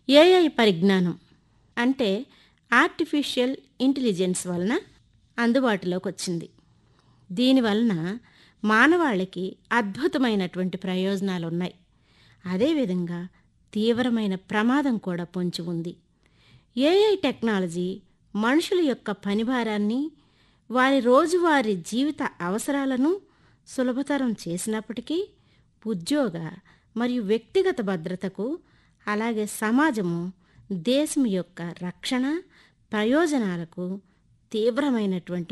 AI పరిజ్ఞానం అంటే artificial intelligence వలన అందుబాటులోకి వచ్చింది దీనివలన మానవాళికి అద్భుతమైనటువంటి ప్రయోజనాలు ఉన్నాయి అదేవిధంగా తీవ్రమైన ప్రమాదం కూడా పొంచి ఉంది ఏఐ టెక్నాలజీ మనుషుల యొక్క పనిభారాన్ని వారి రోజువారీ జీవిత అవసరాలను సులభతరం చేసినప్పటికీ ఉద్యోగ మరియు వ్యక్తిగత భద్రతకు అలాగే సమాజము దేశం యొక్క రక్షణ ప్రయోజనాలకు తీవ్రమైనటువంటి